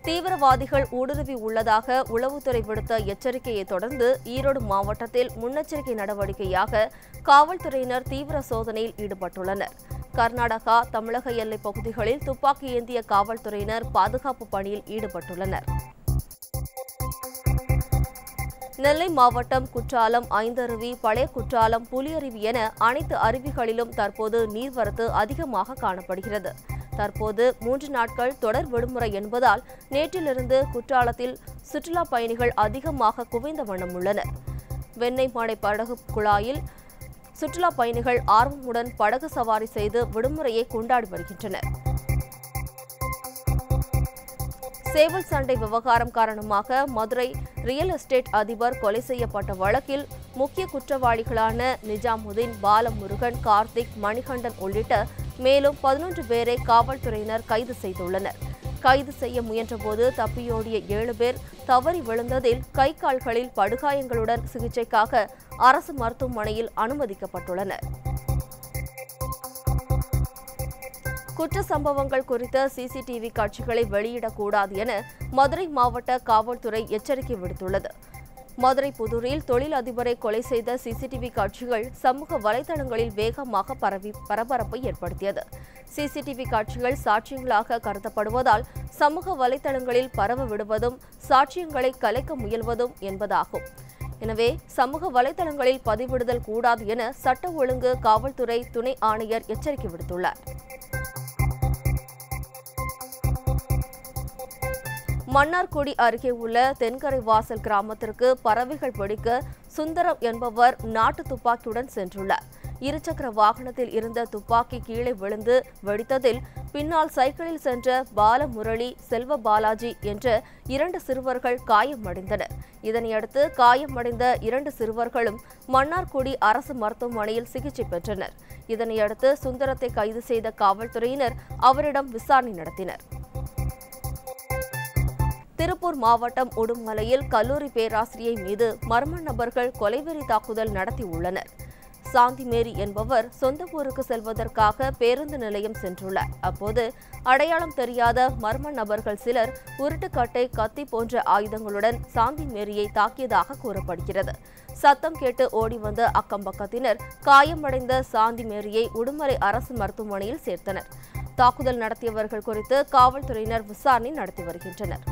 தீவிரவாதிகள் ஊடுருவி உள்ளதாக உளவுத்துறை விடுத்த எச்சரிக்கையை தொடர்ந்து ஈரோடு மாவட்டத்தில் முன்னெச்சரிக்கை நடவடிக்கையாக காவல்துறையினர் தீவிர சோதனையில் ஈடுபட்டுள்ளனர் கர்நாடகா தமிழக எல்லைப் பகுதிகளில் துப்பாக்கி ஏந்திய காவல்துறையினர் பாதுகாப்பு பணியில் ஈடுபட்டுள்ளனர் நெல்லை மாவட்டம் குற்றாலம் ஐந்தருவி பழைய குற்றாலம் புலியருவி என அனைத்து அருவிகளிலும் தற்போது நீர்வரத்து அதிகமாக காணப்படுகிறது தற்போது மூன்று நாட்கள் தொடர் விடுமுறை என்பதால் நேற்றிலிருந்து குற்றாலத்தில் சுற்றுலா பயணிகள் அதிகமாக குவிந்த வண்ணம் உள்ளனர் வெண்ணெய் மடை படகு குழாயில் சுற்றுலா பயணிகள் ஆர்வமுடன் படகு சவாரி செய்து விடுமுறையை கொண்டாடி வருகின்றனர் சேவல் சண்டை விவகாரம் காரணமாக மதுரை ரியல் எஸ்டேட் அதிபர் கொலை செய்யப்பட்ட வழக்கில் முக்கிய குற்றவாளிகளான நிஜாமுதீன் பாலமுருகன் கார்த்திக் மணிகண்டன் உள்ளிட்ட மேலும் பதினொன்று பேரை காவல்துறையினர் கைது செய்துள்ளனர் கைது செய்ய முயன்றபோது தப்பியோடிய ஏழு பேர் தவறி விழுந்ததில் கை கால்களில் படுகாயங்களுடன் சிகிச்சைக்காக அரசு மருத்துவமனையில் அனுமதிக்கப்பட்டுள்ளனர் குற்ற சம்பவங்கள் குறித்த சிசிடிவி காட்சிகளை வெளியிடக்கூடாது என மதுரை மாவட்ட காவல்துறை எச்சரிக்கை விடுத்துள்ளது மதுரை புதூரில் தொழில் அதிபரை கொலை செய்த சிசிடிவி காட்சிகள் சமூக வலைதளங்களில் வேகமாக பரவி பரபரப்பை ஏற்படுத்தியது சிசிடிவி காட்சிகள் சாட்சியங்களாக கருதப்படுவதால் சமூக வலைதளங்களில் பரவ விடுவதும் சாட்சியங்களை கலைக்க முயல்வதும் என்பதாகும் எனவே சமூக வலைதளங்களில் பதிவிடுதல் கூடாது என சட்ட ஒழுங்கு காவல்துறை துணை ஆணையர் எச்சரிக்கை விடுத்துள்ளார் மன்னார்குடி அருகே உள்ள தென்கரை வாசல் கிராமத்திற்கு பறவைகள் பிடிக்க சுந்தரம் என்பவர் நாட்டு துப்பாக்கியுடன் சென்றுள்ளார் இருசக்கர வாகனத்தில் இருந்த துப்பாக்கி கீழே விழுந்து வெடித்ததில் பின்னால் சைக்கிளில் சென்ற பாலமுரளி செல்வ பாலாஜி என்ற இரண்டு சிறுவர்கள் காயமடைந்தனர் இதனையடுத்து காயமடைந்த இரண்டு சிறுவர்களும் மன்னார்குடி அரசு மருத்துவமனையில் சிகிச்சை பெற்றனர் இதனையடுத்து சுந்தரத்தை கைது செய்த காவல்துறையினர் அவரிடம் விசாரணை நடத்தினர் திருப்பூர் மாவட்டம் உடுமலையில் கல்லூரி பேராசிரியை மீது மர்ம நபர்கள் கொலைவெறி தாக்குதல் நடத்தியுள்ளனர் சாந்தி மேரி என்பவர் சொந்த ஊருக்கு செல்வதற்காக பேருந்து நிலையம் சென்றுள்ளார் அப்போது அடையாளம் தெரியாத மர்ம நபர்கள் சிலர் உருட்டுக்கட்டை கத்தி போன்ற ஆயுதங்களுடன் சாந்தி மேரியை தாக்கியதாக கூறப்படுகிறது சத்தம் கேட்டு ஓடி வந்த அக்கம்பக்கத்தினர் காயமடைந்த சாந்தி மேரியை உடுமலை அரசு மருத்துவமனையில் சேர்த்தனர் தாக்குதல் நடத்தியவர்கள் குறித்து காவல்துறையினர் விசாரணை நடத்தி வருகின்றனர்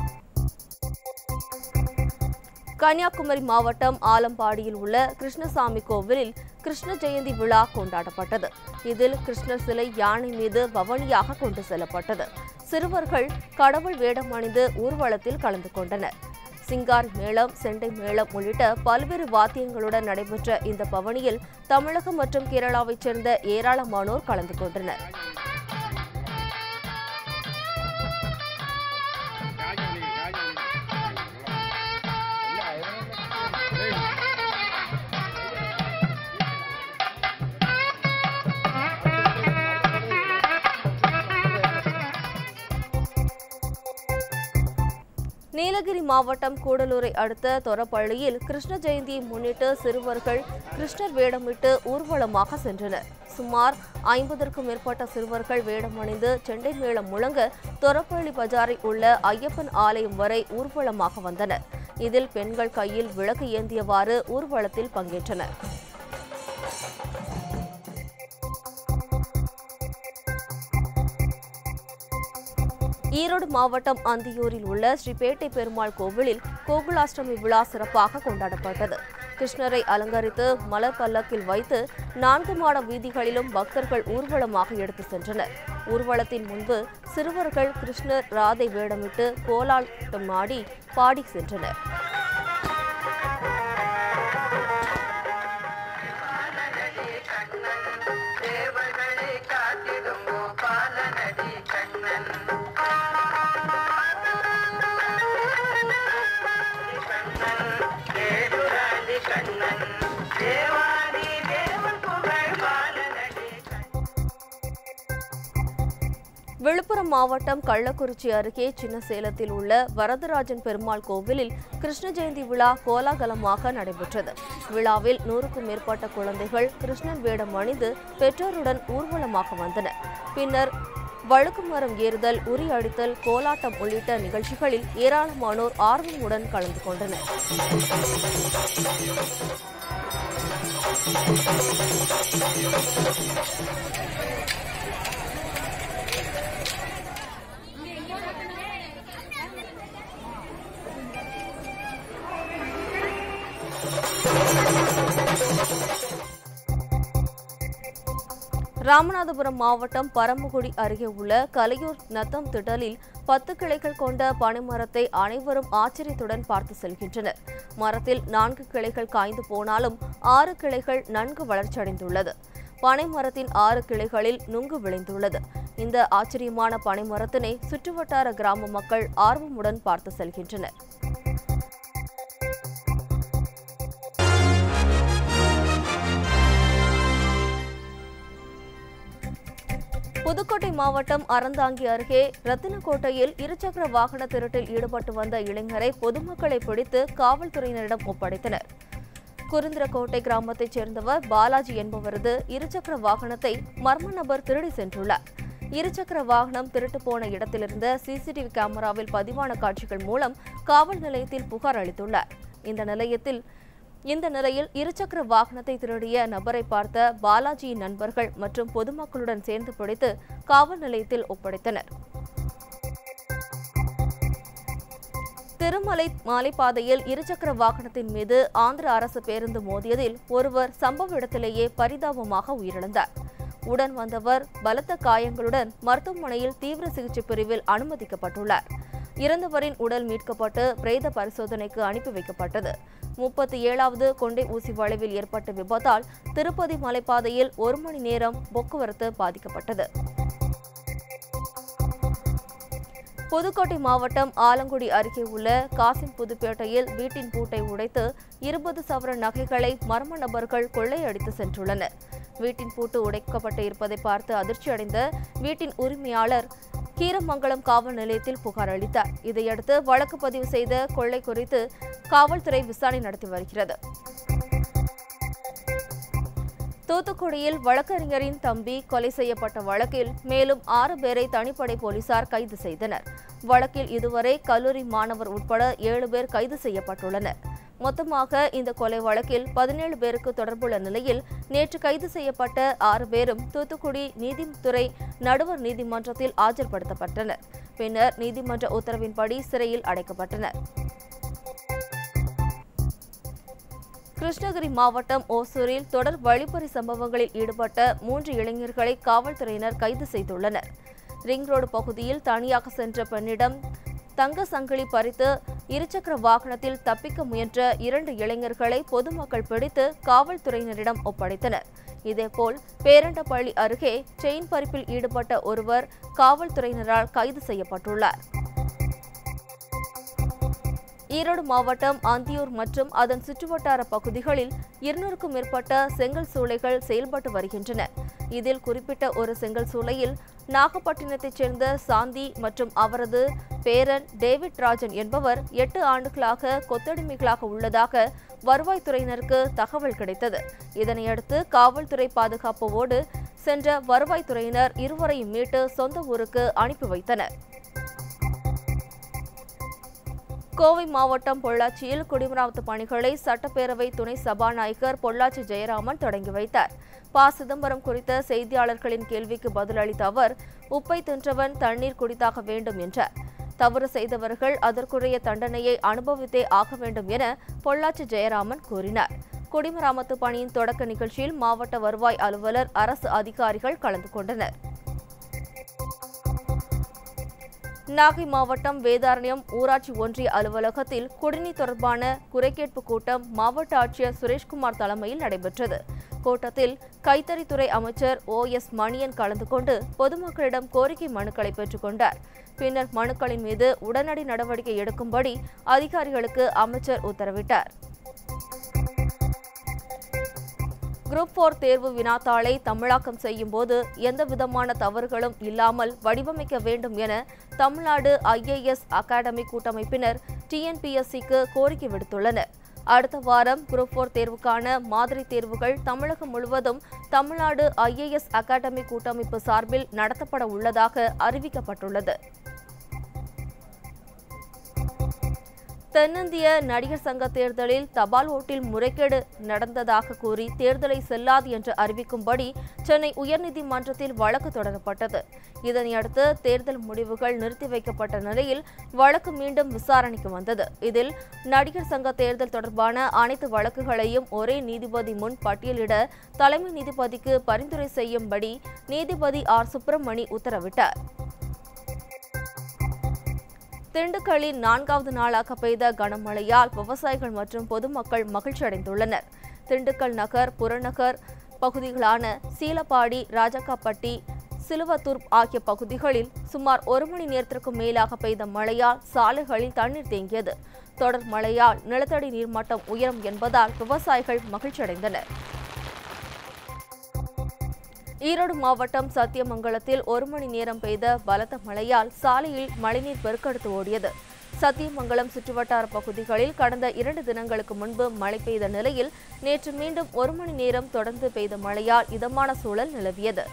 கன்னியாகுமரி மாவட்டம் ஆலம்பாடியில் உள்ள கிருஷ்ணசாமி கோவிலில் கிருஷ்ண ஜெயந்தி விழா கொண்டாடப்பட்டது இதில் கிருஷ்ணர் சிலை யானை மீது பவனியாக கொண்டு செல்லப்பட்டது சிறுவர்கள் கடவுள் வேடம் அணிந்து ஊர்வலத்தில் கலந்து கொண்டனர் சிங்கார் மேளம் செண்டை மேளம் உள்ளிட்ட பல்வேறு வாத்தியங்களுடன் நடைபெற்ற இந்த பவனியில் தமிழகம் மற்றும் கேரளாவைச் சேர்ந்த ஏராளமானோர் கலந்து கொண்டனர் நீலகிரி மாவட்டம் கூடலூரை அடுத்த தொரப்பள்ளியில் கிருஷ்ண ஜெயந்தியை முன்னிட்டு சிறுவர்கள் கிருஷ்ணர் வேடமிட்டு ஊர்வலமாக சென்றனர் சுமார் ஐம்பதற்கும் மேற்பட்ட சிறுவர்கள் வேடமணிந்து செண்டை மேளம் முழங்க தொரப்பள்ளி பஜாரில் உள்ள ஐயப்பன் ஆலயம் வரை ஊர்வலமாக வந்தனர் இதில் பெண்கள் கையில் விளக்கு ஏந்தியவாறு ஊர்வலத்தில் பங்கேற்றனர் ஈரோடு மாவட்டம் அந்தியூரில் உள்ள ஸ்ரீபேட்டை பெருமாள் கோவிலில் கோகுலாஷ்டமி விழா சிறப்பாக கொண்டாடப்பட்டது கிருஷ்ணரை அலங்கரித்து மலர் பல்லக்கில் வைத்து நான்கு மாட வீதிகளிலும் பக்தர்கள் ஊர்வலமாக எடுத்து சென்றனர் ஊர்வலத்தின் முன்பு சிறுவர்கள் கிருஷ்ணர் ராதை வேடமிட்டு கோலாட்டம் ஆடி பாடி சென்றனர் தேவர்களை காத்திடும் கோபாலனடி கண்ணன் கண்ணன் தேடுராதி கண்ணன் தேவாதி தேவன் புகழ் பாலனடி விழுப்புரம் மாவட்டம் கள்ளக்குறிச்சி அருகே சின்னசேலத்தில் உள்ள வரதராஜன் பெருமாள் கோவிலில் கிருஷ்ண ஜெயந்தி விழா கோலாகலமாக நடைபெற்றது விழாவில் நூறுக்கும் மேற்பட்ட குழந்தைகள் கிருஷ்ணன் வேடம் அணிந்து பெற்றோருடன் ஊர்வலமாக வந்தனர் பின்னர் வழுக்கு மரம் ஏறுதல் உரி அடித்தல் கோலாட்டம் உள்ளிட்ட நிகழ்ச்சிகளில் ஏராளமானோர் ஆர்வமுடன் கலந்து கொண்டனர் ராமநாதபுரம் மாவட்டம் பரமக்குடி அருகே உள்ள கலையூர் நத்தம் திடலில் பத்து கிளைகள் கொண்ட பனைமரத்தை அனைவரும் ஆச்சரியத்துடன் பார்த்து செல்கின்றனர் மரத்தில் நான்கு கிளைகள் காய்ந்து போனாலும் ஆறு கிளைகள் நன்கு வளர்ச்சியடைந்துள்ளது பனை மரத்தின் ஆறு கிளைகளில் நுங்கு விளைந்துள்ளது இந்த ஆச்சரியமான பனை மரத்தினை சுற்றுவட்டார கிராம மக்கள் ஆர்வமுடன் பார்த்து செல்கின்றனர் புதுக்கோட்டை மாவட்டம் அறந்தாங்கி அருகே ரத்தினக்கோட்டையில் இருசக்கர வாகன திருட்டில் ஈடுபட்டு வந்த இளைஞரை பொதுமக்களை பிடித்து காவல்துறையினரிடம் ஒப்படைத்தனர் குருந்திரக்கோட்டை கிராமத்தைச் சேர்ந்தவர் பாலாஜி என்பவரது இருசக்கர வாகனத்தை மர்ம நபர் திருடி சென்றுள்ளார் இருசக்கர வாகனம் திருட்டு போன இடத்திலிருந்த சிசிடிவி கேமராவில் பதிவான காட்சிகள் மூலம் காவல் நிலையத்தில் புகார் அளித்துள்ளார் இந்த நிலையத்தில் இந்த நிலையில் இருசக்கர வாகனத்தை திருடிய நபரை பார்த்த பாலாஜியின் நண்பர்கள் மற்றும் பொதுமக்களுடன் சேர்ந்து பிடித்து காவல் நிலையத்தில் ஒப்படைத்தனர் திருமலை மாலைப்பாதையில் இருசக்கர வாகனத்தின் மீது ஆந்திர அரசு பேருந்து மோதியதில் ஒருவர் சம்பவ இடத்திலேயே பரிதாபமாக உயிரிழந்தார் உடன் வந்தவர் பலத்த காயங்களுடன் மருத்துவமனையில் தீவிர சிகிச்சை பிரிவில் அனுமதிக்கப்பட்டுள்ளார் இறந்தவரின் உடல் மீட்கப்பட்டு பிரேத பரிசோதனைக்கு அனுப்பி வைக்கப்பட்டது முப்பத்தி ஏழாவது கொண்டை ஊசி வளைவில் ஏற்பட்ட விபத்தால் திருப்பதி மலைப்பாதையில் ஒரு மணி நேரம் போக்குவரத்து பாதிக்கப்பட்டது புதுக்கோட்டை மாவட்டம் ஆலங்குடி அருகே உள்ள காசிம் புதுப்பேட்டையில் வீட்டின் பூட்டை உடைத்து இருபது சவர நகைகளை மர்ம நபர்கள் கொள்ளையடித்து சென்றுள்ளனர் வீட்டின் பூட்டு உடைக்கப்பட்டு இருப்பதை பார்த்து அதிர்ச்சியடைந்த வீட்டின் உரிமையாளர் கீரமங்கலம் காவல் நிலையத்தில் புகார் அளித்தார் இதையடுத்து வழக்கு பதிவு செய்த கொள்ளை குறித்து காவல்துறை விசாரணை நடத்தி வருகிறது தூத்துக்குடியில் வழக்கறிஞரின் தம்பி கொலை செய்யப்பட்ட வழக்கில் மேலும் ஆறு பேரை தனிப்படை போலீசார் கைது செய்தனர் வழக்கில் இதுவரை கல்லூரி மாணவர் உட்பட ஏழு பேர் கைது செய்யப்பட்டுள்ளனர் மொத்தமாக இந்த கொலை வழக்கில் பதினேழு பேருக்கு தொடர்புள்ள நிலையில் நேற்று கைது செய்யப்பட்ட ஆறு பேரும் தூத்துக்குடி நீதித்துறை நடுவர் நீதிமன்றத்தில் ஆஜர்படுத்தப்பட்டனர் பின்னர் நீதிமன்ற உத்தரவின்படி சிறையில் அடைக்கப்பட்டனர் கிருஷ்ணகிரி மாவட்டம் ஓசூரில் தொடர் வழிப்பறி சம்பவங்களில் ஈடுபட்ட மூன்று இளைஞர்களை காவல்துறையினர் கைது செய்துள்ளனர் ரிங் ரோடு பகுதியில் தனியாக சென்ற பெண்ணிடம் தங்க சங்கிலி பறித்து இருசக்கர வாகனத்தில் தப்பிக்க முயன்ற இரண்டு இளைஞர்களை பொதுமக்கள் பிடித்து காவல்துறையினரிடம் ஒப்படைத்தனர் இதேபோல் பேரண்டப்பள்ளி அருகே செயின் பறிப்பில் ஈடுபட்ட ஒருவர் காவல்துறையினரால் கைது செய்யப்பட்டுள்ளார் ஈரோடு மாவட்டம் அந்தியூர் மற்றும் அதன் சுற்றுவட்டார பகுதிகளில் இருநூறுக்கும் மேற்பட்ட செங்கல் சூளைகள் செயல்பட்டு வருகின்றன இதில் குறிப்பிட்ட ஒரு செங்கல் சூளையில் நாகப்பட்டினத்தைச் சேர்ந்த சாந்தி மற்றும் அவரது பேரன் டேவிட் ராஜன் என்பவர் எட்டு ஆண்டுகளாக கொத்தடிமைகளாக உள்ளதாக வருவாய்த்துறையினருக்கு தகவல் கிடைத்தது இதனையடுத்து காவல்துறை பாதுகாப்போடு சென்ற வருவாய்த்துறையினர் இருவரையும் மீட்டு சொந்த ஊருக்கு அனுப்பி வைத்தனர் கோவை மாவட்டம் பொள்ளாச்சியில் குடிமராமத்து பணிகளை சட்டப்பேரவை துணை சபாநாயகர் பொள்ளாச்சி ஜெயராமன் தொடங்கி வைத்தார் ப சிதம்பரம் குறித்த செய்தியாளர்களின் கேள்விக்கு பதிலளித்த அவர் உப்பை தின்றவன் தண்ணீர் குடித்தாக வேண்டும் என்றார் தவறு செய்தவர்கள் அதற்குரிய தண்டனையை அனுபவித்தே ஆக வேண்டும் என பொள்ளாச்சி ஜெயராமன் கூறினார் குடிமராமத்து பணியின் தொடக்க நிகழ்ச்சியில் மாவட்ட வருவாய் அலுவலர் அரசு அதிகாரிகள் கலந்து கொண்டனர் நாகை மாவட்டம் வேதாரண்யம் ஊராட்சி ஒன்றிய அலுவலகத்தில் குடிநீர் தொடர்பான குறைகேட்பு கூட்டம் மாவட்ட ஆட்சியர் சுரேஷ்குமார் தலைமையில் நடைபெற்றது கூட்டத்தில் கைத்தறித்துறை அமைச்சர் ஓ எஸ் மணியன் கலந்து கொண்டு பொதுமக்களிடம் கோரிக்கை மனுக்களை பெற்றுக்கொண்டார் பின்னர் மனுக்களின் மீது உடனடி நடவடிக்கை எடுக்கும்படி அதிகாரிகளுக்கு அமைச்சர் உத்தரவிட்டார் குரூப் போர் தேர்வு வினாத்தாளை தமிழாக்கம் செய்யும் போது எந்த விதமான தவறுகளும் இல்லாமல் வடிவமைக்க வேண்டும் என தமிழ்நாடு ஐஏஎஸ் அகாடமி கூட்டமைப்பினர் டிஎன்பிஎஸ்சிக்கு கோரிக்கை விடுத்துள்ளனர் அடுத்த வாரம் குரூப் போர் தேர்வுக்கான மாதிரி தேர்வுகள் தமிழகம் முழுவதும் தமிழ்நாடு ஐஏஎஸ் அகாடமி கூட்டமைப்பு சார்பில் நடத்தப்பட உள்ளதாக அறிவிக்கப்பட்டுள்ளது தென்னிந்திய நடிகர் சங்க தேர்தலில் தபால் ஓட்டில் முறைகேடு நடந்ததாக கூறி தேர்தலை செல்லாது என்று அறிவிக்கும்படி சென்னை உயர்நீதிமன்றத்தில் வழக்கு தொடரப்பட்டது இதனையடுத்து தேர்தல் முடிவுகள் நிறுத்தி வைக்கப்பட்ட நிலையில் வழக்கு மீண்டும் விசாரணைக்கு வந்தது இதில் நடிகர் சங்க தேர்தல் தொடர்பான அனைத்து வழக்குகளையும் ஒரே நீதிபதி முன் பட்டியலிட தலைமை நீதிபதிக்கு பரிந்துரை செய்யும்படி நீதிபதி ஆர் சுப்பிரமணி உத்தரவிட்டார் திண்டுக்கல்லில் நான்காவது நாளாக பெய்த கனமழையால் விவசாயிகள் மற்றும் பொதுமக்கள் மகிழ்ச்சியடைந்துள்ளனர் திண்டுக்கல் நகர் புறநகர் பகுதிகளான சீலப்பாடி ராஜக்காப்பட்டி சிலுவத்தூர் ஆகிய பகுதிகளில் சுமார் ஒரு மணி நேரத்திற்கும் மேலாக பெய்த மழையால் சாலைகளில் தண்ணீர் தேங்கியது தொடர் மழையால் நிலத்தடி நீர்மட்டம் உயரும் என்பதால் விவசாயிகள் மகிழ்ச்சியடைந்தனர் ஈரோடு மாவட்டம் சத்தியமங்கலத்தில் ஒரு மணி நேரம் பெய்த பலத்த மழையால் சாலையில் மழைநீர் பெருக்கெடுத்து ஓடியது சத்தியமங்கலம் சுற்றுவட்டார பகுதிகளில் கடந்த இரண்டு தினங்களுக்கு முன்பு மழை பெய்த நிலையில் நேற்று மீண்டும் ஒரு மணி நேரம் தொடர்ந்து பெய்த மழையால் இதமான சூழல் நிலவியது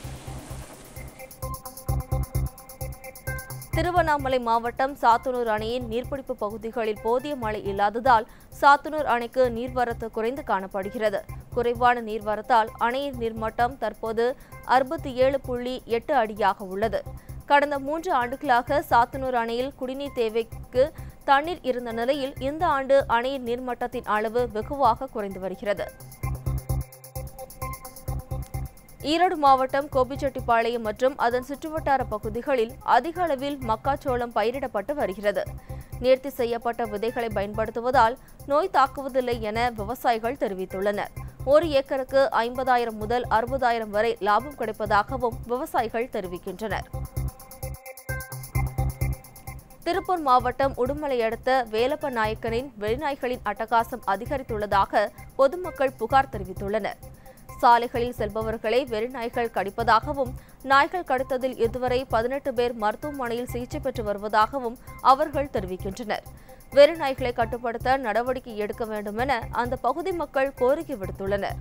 திருவண்ணாமலை மாவட்டம் சாத்தனூர் அணையின் நீர்பிடிப்பு பகுதிகளில் போதிய மழை இல்லாததால் சாத்தனூர் அணைக்கு நீர்வரத்து குறைந்து காணப்படுகிறது குறைவான நீர்வரத்தால் அணையின் நீர்மட்டம் தற்போது அறுபத்தி ஏழு புள்ளி எட்டு அடியாக உள்ளது கடந்த மூன்று ஆண்டுகளாக சாத்தனூர் அணையில் குடிநீர் தேவைக்கு தண்ணீர் இருந்த நிலையில் இந்த ஆண்டு அணையின் நீர்மட்டத்தின் அளவு வெகுவாக குறைந்து வருகிறது ஈரோடு மாவட்டம் கோபிச்செட்டிப்பாளையம் மற்றும் அதன் சுற்றுவட்டார பகுதிகளில் அதிக அளவில் மக்காச்சோளம் பயிரிடப்பட்டு வருகிறது நேர்த்தி செய்யப்பட்ட விதைகளை பயன்படுத்துவதால் நோய் தாக்குவதில்லை என விவசாயிகள் தெரிவித்துள்ளனர் ஒரு ஏக்கருக்கு ஐம்பதாயிரம் முதல் அறுபதாயிரம் வரை லாபம் கிடைப்பதாகவும் விவசாயிகள் தெரிவிக்கின்றனர் திருப்பூர் மாவட்டம் உடுமலை அடுத்த வேலப்ப நாயக்கனின் வெளிநாய்களின் அட்டகாசம் அதிகரித்துள்ளதாக பொதுமக்கள் புகார் தெரிவித்துள்ளனர் சாலைகளில் செல்பவர்களை வெறிநாய்கள் கடிப்பதாகவும் நாய்கள் கடித்ததில் இதுவரை பதினெட்டு பேர் மருத்துவமனையில் சிகிச்சை பெற்று வருவதாகவும் அவர்கள் தெரிவிக்கின்றனர் வெறிநாய்களை கட்டுப்படுத்த நடவடிக்கை எடுக்க வேண்டும் என அந்த பகுதி மக்கள் கோரிக்கை விடுத்துள்ளனர்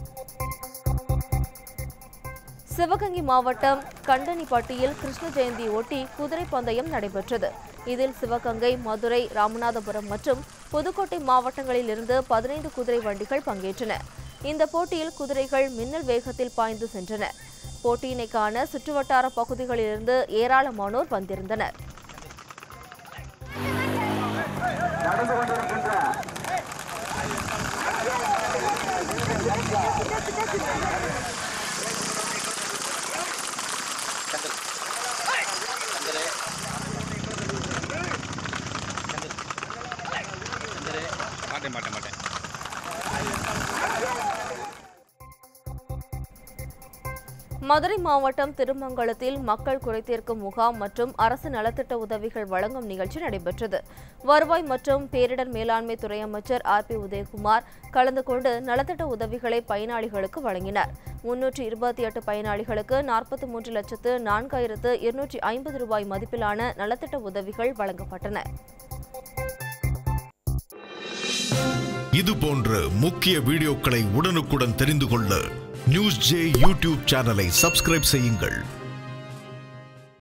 சிவகங்கை மாவட்டம் கண்டனிப்பட்டியில் கிருஷ்ண ஜெயந்தி ஒட்டி குதிரை பந்தயம் நடைபெற்றது இதில் சிவகங்கை மதுரை ராமநாதபுரம் மற்றும் புதுக்கோட்டை மாவட்டங்களில் இருந்து பதினைந்து குதிரை வண்டிகள் பங்கேற்றன இந்த போட்டியில் குதிரைகள் மின்னல் வேகத்தில் பாய்ந்து சென்றன போட்டியினை காண சுற்றுவட்டார பகுதிகளிலிருந்து ஏராளமானோர் வந்திருந்தனர் மாட்டேன் மாட்டேன் மாட்டேன் மதுரை மாவட்டம் திருமங்கலத்தில் மக்கள் குறைதீர்க்கும் முகாம் மற்றும் அரசு நலத்திட்ட உதவிகள் வழங்கும் நிகழ்ச்சி நடைபெற்றது வருவாய் மற்றும் பேரிடர் மேலாண்மை துறை அமைச்சர் ஆர் பி உதயகுமார் கலந்து கொண்டு நலத்திட்ட உதவிகளை பயனாளிகளுக்கு வழங்கினார் முன்னூற்று இருபத்தி எட்டு பயனாளிகளுக்கு நாற்பத்தி மூன்று லட்சத்து நான்காயிரத்து இருநூற்றி ஐம்பது ரூபாய் மதிப்பிலான நலத்திட்ட உதவிகள் வழங்கப்பட்டன இது போன்ற முக்கிய வீடியோக்களை உடனுக்குடன் தெரிந்து கொள்ள நியூஸ் ஜே யூடியூப் சேனலை சப்ஸ்கிரைப் செய்யுங்கள்